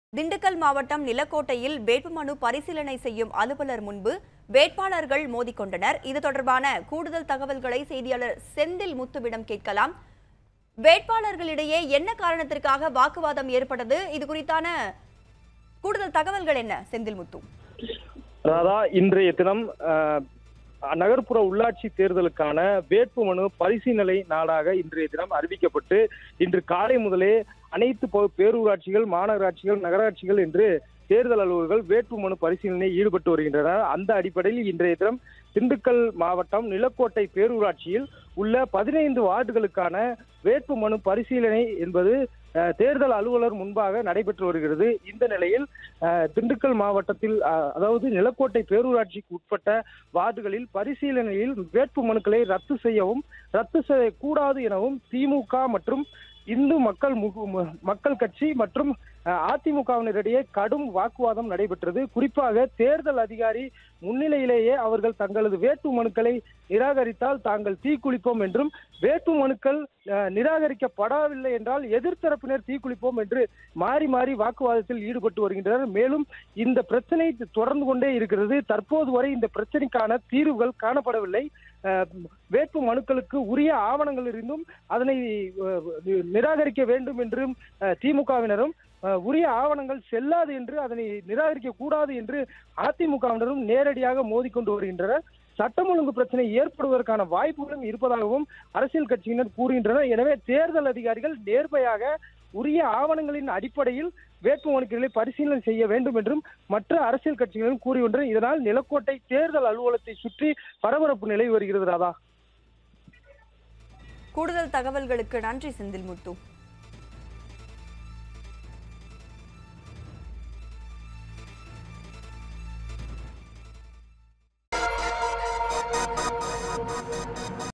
திண்டுக்கல் மாவட்டம் நிலக்கோட்டையில் வேட்புமனு பரிசீலனை செய்யும் அலுவலர் முன்பு வேட்பாளர்கள் மோதிக்கொண்டனர் இது தொடர்பான கூடுதல் தகவல்களை செய்தியாளர் செந்தில் முத்துவிடம் கேட்கலாம் வேட்பாளர்களிடையே என்ன காரணத்திற்காக வாக்குவாதம் ஏற்பட்டது இது குறித்தான கூடுதல் தகவல்கள் என்ன செந்தில் முத்து ராதா இன்றைய தினம் அஹ், நகர்ப்புற உள்ளாட்சி தேர்தலுக்கான வேட்புமனு பரிசீலனை நாளாக இன்றைய தினம் அறிவிக்கப்பட்டு இன்று காலை முதலே அனைத்து ப- பேரூராட்சிகள் மாநகராட்சிகள் நகராட்சிகள் என்று தேர்தல் அலுவலர்கள் வேட்புமனு பரிசீலனையில் ஈடுபட்டு வருகின்றனர் அந்த அடிப்படையில் இன்றைய தினம் திண்டுக்கல் மாவட்டம் நிலக்கோட்டை பேரூராட்சியில் உள்ள பதினைந்து வார்டுகளுக்கான வேட்புமனு பரிசீலனை என்பது அஹ், தேர்தல் அலுவலர் முன்பாக நடைபெற்று வருகிறது இந்த நிலையில் அஹ், திண்டுக்கல் மாவட்டத்தில் அஹ், அதாவது நிலக்கோட்டை பேரூராட்சிக்கு உட்பட்ட வார்டுகளில் பரிசீலனையில் வேட்பு மனுக்களை ரத்து செய்யவும் ரத்து செய்யக்கூடாது எனவும் திமுக மற்றும் இந்து மக்கள் முகு- ம- மக்கள் கட்சி மற்றும் அஹ், அதிமுகவினரிடையே கடும் வாக்குவாதம் நடைபெற்றது குறிப்பாக தேர்தல் அதிகாரி முன்னிலையிலேயே அவர்கள் தங்களது வேட்பு மனுக்களை நிராகரித்தால் தாங்கள் தீக்குளிப்போம் என்றும் வேட்பு மனுக்கள் அஹ், நிராகரிக்கப்படவில்லை என்றால் எதிர்த்தரப்பினர் தீக்குளிப்போம் என்று மாறி மாறி வாக்குவாதத்தில் ஈடுபட்டு வருகின்றனர் மேலும் இந்த பிரச்சனை தொடர்ந்து கொண்டே இருக்கிறது தற்போது வரை இந்த பிரச்சனைக்கான தீர்வுகள் காணப்படவில்லை அஹ், வேட்பு மனுக்களுக்கு உரிய ஆவணங்கள் இருந்தும் அதனை அஹ், நிராகரிக்க வேண்டும் என்றும் அஹ், திமுகவினரும் அஹ், உரிய ஆவணங்கள் செல்லாது என்று அதனை நிராகரிக்க கூடாது என்று அதிமுகவினரும் நேரடியாக மோதிக்கொண்டு வருகின்றனர் சட்டம் ஒழுங்கு பிரச்சனை ஏற்படுவதற்கான வாய்ப்புகளும் இருப்பதாகவும் அரசியல் கட்சியினர் கூறுகின்றனர் எனவே தேர்தல் அதிகாரிகள் நேர்மையாக உரிய ஆவணங்களின் அடிப்படையில் வேட்புமனுக்களை பரிசீலனை செய்ய வேண்டும் என்றும் மற்ற அரசியல் கட்சிகளும் கூறுகின்றனர் இதனால் நிலக்கோட்டை தேர்தல் அலுவலகத்தை சுற்றி பரபரப்பு நிலவி வருகிறது ராதா கூடுதல் தகவல்களுக்கு நன்றி செந்தில் முத்து